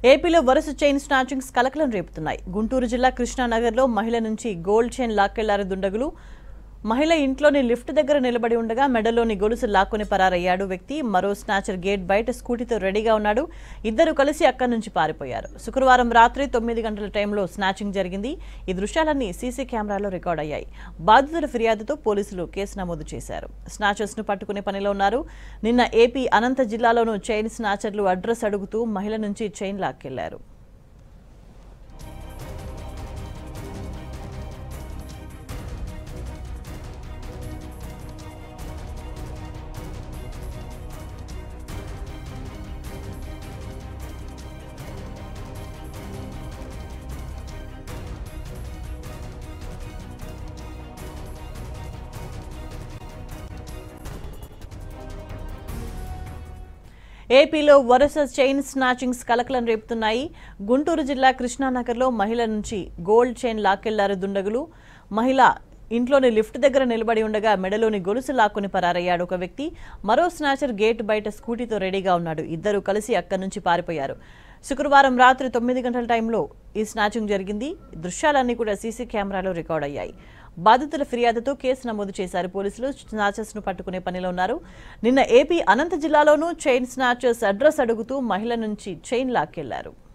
ఏపీలో వరుస chain snatchings కలకలం రేపుతున్నాయి గుంటూరు జిల్లా కృష్ణానగర్లో మహిళ నుంచి గోల్డ్ చైన్ లాక్కెళ్లారు దుండగులు మహిళ ఇంట్లోని లిఫ్ట్ దగ్గర నిలబడి ఉండగా మెడలోని గొలుసు లాక్కొని పరారయ్యాడు వ్యక్తి మరో స్నాచర్ గేట్ బయట స్కూటీతో రెడీగా ఉన్నాడు ఇద్దరు కలిసి అక్కడి నుంచి పారిపోయారు శుక్రవారం రాత్రి తొమ్మిది గంటల టైంలో స్నాచింగ్ జరిగింది ఈ దృశ్యాలన్నీ సీసీ కెమెరాలో రికార్డ్ అయ్యాయి బాధితుల ఫిర్యాదుతో పోలీసులు కేసు నమోదు చేశారు స్నాచర్స్ ను పట్టుకునే పనిలో ఉన్నారు నిన్న ఏపీ అనంత జిల్లాలోనూ చైన్ స్నాచర్లు అడ్రస్ అడుగుతూ మహిళ నుంచి చైన్ లాక్కెళ్లారు ఏపీలో వరుస చైన్ స్నాచింగ్స్ కలకలం రేపుతున్నాయి గుంటూరు జిల్లా కృష్ణానగర్లో మహిళ నుంచి గోల్డ్ చైన్ లాక్కెళ్లారు దుండగులు మహిళ ఇంట్లోని లిఫ్ట్ దగ్గర నిలబడి ఉండగా మెడలోని గొలుసు లాక్కుని పరారయ్యాడు ఒక వ్యక్తి మరో స్నాచర్ గేట్ బయట స్కూటీతో రెడీగా ఉన్నాడు ఇద్దరు కలిసి అక్కడి నుంచి పారిపోయారు శుక్రవారం రాత్రి తొమ్మిది గంటల టైంలో ఈ స్నాచింగ్ జరిగింది దృశ్యాలన్నీ కూడా సీసీ కెమెరాలో రికార్డ్ అయ్యాయి బాధితుల ఫిర్యాదుతో కేసు నమోదు చేశారు పోలీసులు స్నాచర్స్ ను పట్టుకునే పనిలో ఉన్నారు నిన్న ఏపీ అనంత జిల్లాలోనూ చైన్ స్నాచర్స్ అడ్రస్ అడుగుతూ మహిళ నుంచి చైన్ లాక్కెళ్లారు